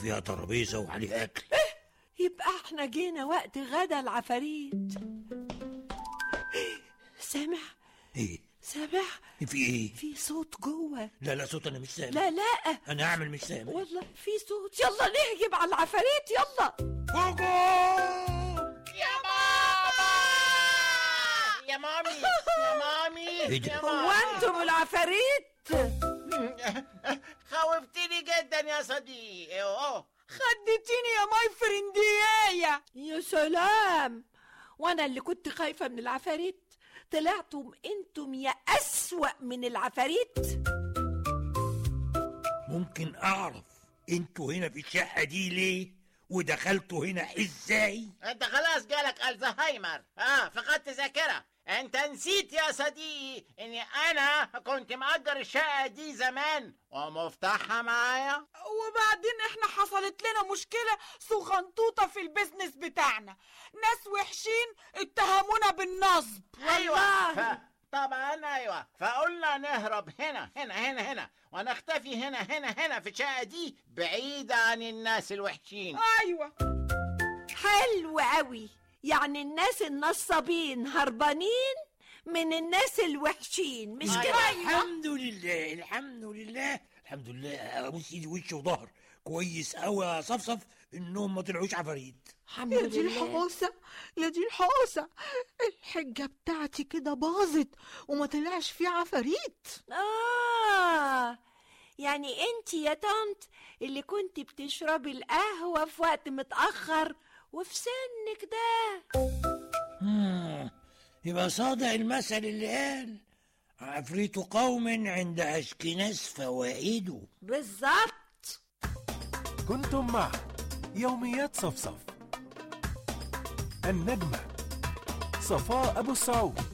وفيها ترابيزة وعليها أكل يبقى احنا جينا وقت غدا العفاريت سامع إيه سامع في إيه في صوت جوه لا لا صوت أنا مش سامع لا لا أنا هعمل مش سامع والله في صوت يلا نهجم على العفاريت يلا هجوم يا ماما يا مامي يا مامي إيه ده؟ يا هو مامي. انتم العفاريت خوفتني جدا يا صديقي أوه. خدتيني يا ماي فرنديايا يا سلام وانا اللي كنت خايفة من العفاريت طلعتم انتم يا اسوأ من العفاريت ممكن أعرف أنتوا هنا في الشقة دي ليه ودخلتوا هنا ازاي انت خلاص جالك الزهايمر اه فقدت ذاكرة انت نسيت يا صديقي اني انا كنت مأجر الشقة دي زمان ومفتاحها معايا وبعدين احنا حصلت لنا مشكلة سخنطوطة في البيزنس بتاعنا ناس وحشين اتهمونا بالنصب ايوه ف... طبعا ايوه فقلنا نهرب هنا هنا هنا هنا ونختفي هنا هنا هنا في الشقة دي بعيد عن الناس الوحشين ايوه حلو قوي يعني الناس النصابين هربانين من الناس الوحشين مش أيوة. كده الحمد لله الحمد لله الحمد لله ابوس ايدي وش وظهر كويس قوي يا صفصف انهم ما طلعوش عفاريت الحمد يا دي لله الحوسة يا دي الحوسة الحجة بتاعتي كده باظت وما طلعش فيه عفاريت آه يعني انت يا طنط اللي كنت بتشربي القهوة في وقت متأخر وفي سنك ده مم. يبقى صادق المثل اللي قال عفريت قوم عند أشكناس فوائده بالظبط كنتم مع يوميات صفصف النجمة صفاء أبو السعود